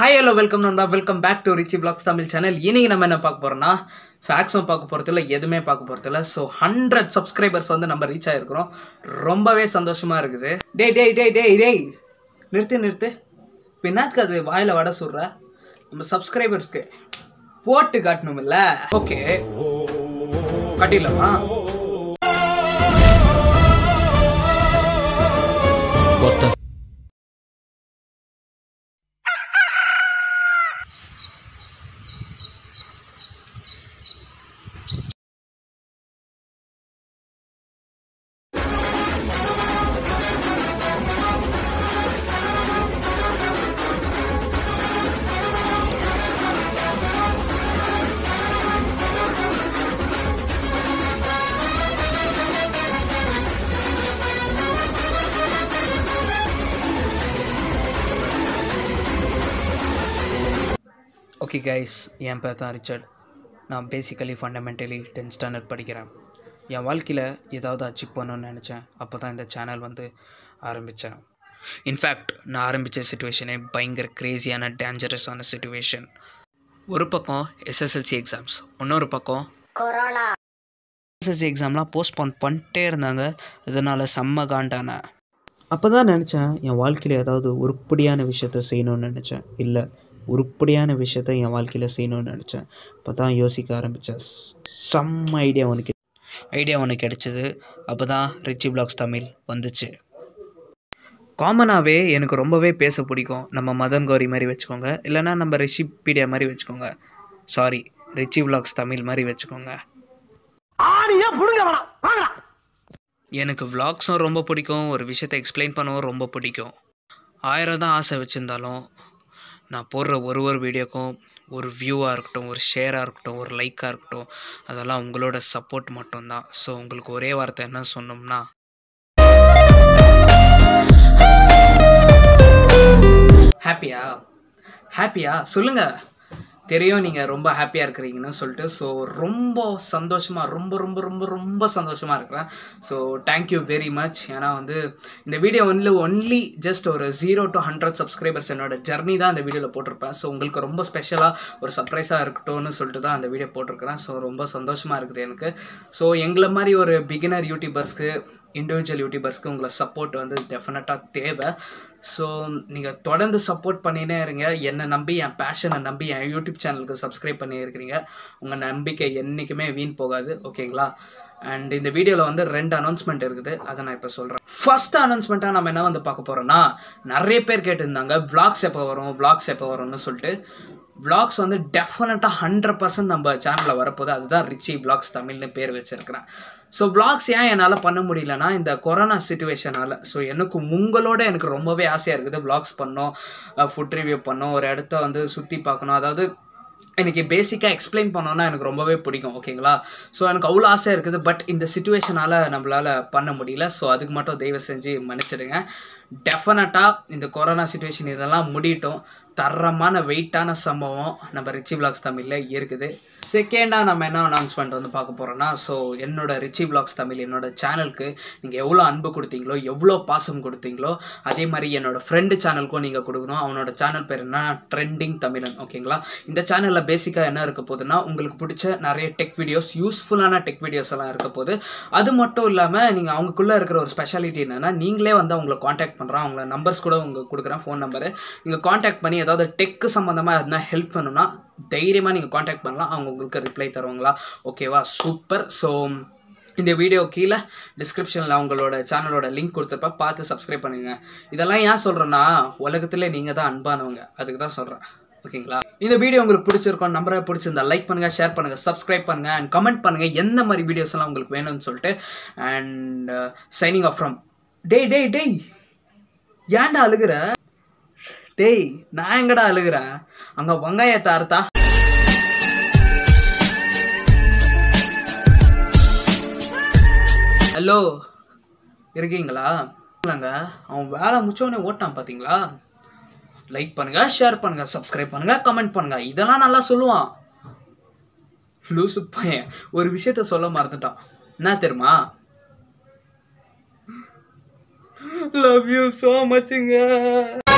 hi hello welcome நண்பா welcome back to Richie blogs Tamil channel இன்னைக்கு நம்ம என்ன பார்க்க போறோம்னா ஃபேக்ஸும் பார்க்க போகிறதில்ல எதுவுமே பார்க்க போகிறதில்ல ஸோ ஹண்ட்ரட் சப்ஸ்கிரைபர்ஸ் வந்து நம்ம ரீச் ஆகிருக்கிறோம் ரொம்பவே சந்தோஷமா இருக்குது டேய் டேய் டேய் டேய் டேய் நிறுத்து நிறுத்து பின்னாத்துக்கு அது வாயில் வடை சுடுற நம்ம சப்ஸ்கிரைபர்ஸ்க்கு போட்டு காட்டணுமில்ல ஓகே காட்டிடலாமா ஒருத்தன் ஓகே கைஸ் என் பேர் தான் ரிச்சர்ட் நான் பேசிக்கலி ஃபண்டமெண்டலி டென்த் ஸ்டாண்டர்ட் படிக்கிறேன் என் வாழ்க்கையில் ஏதாவது அச்சீவ் பண்ணணும்னு நினச்சேன் அப்போ தான் இந்த சேனல் வந்து ஆரம்பித்தேன் இன்ஃபேக்ட் நான் ஆரம்பித்த சுச்சுவேஷனே பயங்கர க்ரேஸியான டேஞ்சரஸான சுச்சுவேஷன் ஒரு பக்கம் எஸ்எஸ்எல்சி எக்ஸாம்ஸ் இன்னொரு பக்கம் எஸ்எஸ்எல்சி எக்ஸாம்லாம் போஸ்ட்போன் பண்ணிட்டே இருந்தாங்க இதனால் செம்ம காண்டானேன் அப்போ தான் நினச்சேன் என் வாழ்க்கையில் ஏதாவது உருப்படியான விஷயத்த செய்யணும்னு நினச்சேன் இல்லை உருப்படியான விஷயத்த என் வாழ்க்கையில் செய்யணும்னு நினச்சேன் அப்போ தான் யோசிக்க ஆரம்பித்தேன் சம் ஐடியா உனக்கு ஐடியா உனக்கு கிடைச்சது அப்போ தான் ரிச்சி பிளாக்ஸ் தமிழ் வந்துச்சு காமனாகவே எனக்கு ரொம்பவே பேச பிடிக்கும் நம்ம மதன் கௌரி மாதிரி வச்சுக்கோங்க இல்லைன்னா நம்ம ரிஷிபீடியா மாதிரி வச்சுக்கோங்க சாரி ரிச்சி பிளாக்ஸ் தமிழ் மாதிரி வச்சுக்கோங்க ஆணியே புடுங்க வேணாம் வாங்கடா எனக்கு விளாக்ஸும் ரொம்ப பிடிக்கும் ஒரு விஷயத்தை எக்ஸ்பிளைன் பண்ணவும் ரொம்ப பிடிக்கும் ஆயிரம் தான் ஆசை வச்சுருந்தாலும் நான் போடுற ஒரு ஒரு வீடியோக்கும் ஒரு வியூவாக இருக்கட்டும் ஒரு ஷேராக இருக்கட்டும் ஒரு லைக்காக இருக்கட்டும் அதெல்லாம் உங்களோட சப்போர்ட் மட்டும்தான் ஸோ உங்களுக்கு ஒரே வார்த்தை என்ன சொன்னோம்னா ஹாப்பியா ஹாப்பியா சொல்லுங்கள் தெரியும் நீங்கள் ரொம்ப ஹாப்பியாக இருக்கிறீங்கன்னு சொல்லிட்டு ஸோ ரொம்ப சந்தோஷமாக ரொம்ப ரொம்ப ரொம்ப ரொம்ப சந்தோஷமாக இருக்கிறேன் ஸோ தேங்க்யூ வெரி மச் ஏன்னா வந்து இந்த வீடியோ ஒன்லி ஒன்லி ஜஸ்ட் ஒரு ஜீரோ டு ஹண்ட்ரட் சப்ஸ்கிரைபர்ஸ் என்னோட ஜர்னி தான் இந்த வீடியோவில் போட்டிருப்பேன் ஸோ உங்களுக்கு ரொம்ப ஸ்பெஷலாக ஒரு சர்ப்ரைஸாக இருக்கட்டும்னு சொல்லிட்டு தான் அந்த வீடியோ போட்டிருக்கிறேன் ஸோ ரொம்ப சந்தோஷமாக இருக்குது எனக்கு ஸோ எங்களை மாதிரி ஒரு பிகினர் யூடியூபர்ஸ்க்கு இண்டிவிஜுவல் யூடியூபர்ஸ்க்கு உங்களை சப்போர்ட் வந்து டெஃபினட்டாக தேவை ஸோ நீங்கள் தொடர்ந்து சப்போர்ட் பண்ணினே இருங்க என்னை நம்பி என் பேஷனை நம்பி என் யூடியூப் சேனலுக்கு சப்ஸ்கிரைப் பண்ணி இருக்கிறீங்க உங்கள் நம்பிக்கை என்றைக்குமே வீண் போகாது ஓகேங்களா அண்ட் இந்த வீடியோவில் வந்து ரெண்டு அனௌன்ஸ்மெண்ட் இருக்குது அதை நான் இப்போ சொல்கிறேன் ஃபர்ஸ்ட் அனௌன்ஸ்மெண்ட்டாக நம்ம என்ன வந்து பார்க்க போகிறோன்னா நிறைய பேர் கேட்டிருந்தாங்க vlogs எப்போ வரும் vlogs எப்போ வரும்னு சொல்லிட்டு vlogs வந்து டெஃபினட்டாக ஹண்ட்ரட் பர்சன்ட் நம்ம சேனலில் வரப்போகுது அதுதான் ரிச்சி vlogs தமிழ்னு பேர் வச்சுருக்கிறேன் ஸோ vlogs ஏன் என்னால் பண்ண முடியலன்னா இந்த கொரோனா சுச்சுவேஷனால் ஸோ எனக்கு உங்களோட எனக்கு ரொம்பவே ஆசையாக இருக்குது vlogs பண்ணோம் ஃபுட் ரிவ்யூ பண்ணோம் ஒரு இடத்த வந்து சுற்றி பார்க்கணும் அதாவது எனக்கு பேசிக்காக எக்ஸ்பிளைன் பண்ணோன்னா எனக்கு ரொம்பவே பிடிக்கும் ஓகேங்களா ஸோ எனக்கு அவ்வளோ ஆசை இருக்குது பட் இந்த சுச்சுவேஷனால் நம்மளால் பண்ண முடியல ஸோ அதுக்கு மட்டும் தயவு செஞ்சு மன்னிச்சிடுங்க டெஃபினட்டாக இந்த கொரோனா சுச்சுவேஷன் இதெல்லாம் முடியட்டும் தரமான வெயிட்டான சம்பவம் நம்ம ரிச்சி விளாக்ஸ் தமிழில் இருக்குது செகண்டாக நம்ம என்ன அனௌன்ஸ்மெண்ட் வந்து பார்க்க போகிறோன்னா ஸோ என்னோட ரிச்சி விளாக்ஸ் தமிழ் என்னோட சேனலுக்கு நீங்கள் எவ்வளோ அன்பு கொடுத்தீங்களோ எவ்வளோ பாசம் கொடுத்தீங்களோ அதே மாதிரி என்னோட ஃப்ரெண்டு சேனலுக்கும் நீங்கள் கொடுக்கணும் அவனோட சேனல் பேர் என்ன ட்ரெண்டிங் தமிழன் ஓகேங்களா இந்த சேனலில் பேசிக்காக என்ன இருக்க போகுதுன்னா உங்களுக்கு பிடிச்ச நிறைய டெக் வீடியோஸ் யூஸ்ஃபுல்லான டெக் வீடியோஸ் எல்லாம் இருக்க போகுது அது மட்டும் இல்லாமல் நீங்கள் அவங்களுக்குள்ளே இருக்கிற ஒரு ஸ்பெஷாலிட்டி என்னென்னா நீங்களே வந்து அவங்கள காண்டாக்ட் பண்ணுறோம் அவங்கள நம்பர்ஸ் கூட உங்களுக்கு கொடுக்குறேன் ஃபோன் நம்பரு நீங்கள் காண்டாக்ட் பண்ணி ஏதாவது டெக்கு சம்மந்தமாக எதுனா ஹெல்ப் பண்ணணும்னா தைரியமாக நீங்கள் காண்டாக்ட் பண்ணலாம் அவங்க உங்களுக்கு ரிப்ளை தருவாங்களா ஓகேவா சூப்பர் ஸோ இந்த வீடியோ கீழே டிஸ்கிரிப்ஷனில் அவங்களோட சேனலோட லிங்க் கொடுத்துருப்பேன் பார்த்து சப்ஸ்கிரைப் பண்ணுங்க இதெல்லாம் ஏன் சொல்கிறேன்னா உலகத்திலே நீங்கள் தான் அன்பானவங்க அதுக்கு தான் சொல்கிறேன் ஓகேங்களா இந்த வீடியோ உங்களுக்கு பிடிச்சிருக்கோம் நம்பரை பிடிச்சிருந்தா லைக் பண்ணுங்கள் ஷேர் பண்ணுங்கள் சப்ஸ்கிரைப் பண்ணுங்கள் அண்ட் கமெண்ட் பண்ணுங்கள் எந்த மாதிரி வீடியோஸ் எல்லாம் உங்களுக்கு வேணும்னு சொல்லிட்டு அண்ட் சைனிங் ஆஃப் ஃப்ரம் டேய் டேய் டேய் ஏன்டா அழுகுற டேய் நான் எங்கடா அழுகுறேன் அங்க வெங்காயத்தை அறுத்தா ஹலோ இருக்கீங்களா இல்லைங்க அவன் வேலை முடிச்சோடனே ஓட்டான் பார்த்தீங்களா லைக் பண்ணுங்க ஷேர் பண்ணுங்க சப்ஸ்கிரைப் பண்ணுங்க கமெண்ட் பண்ணுங்க இதெல்லாம் நல்லா சொல்லுவான் லூசு பையன் ஒரு விஷயத்த சொல்ல மறந்துட்டான் என்ன தெரியுமா லவ் யூ ஸோ மச்சுங்க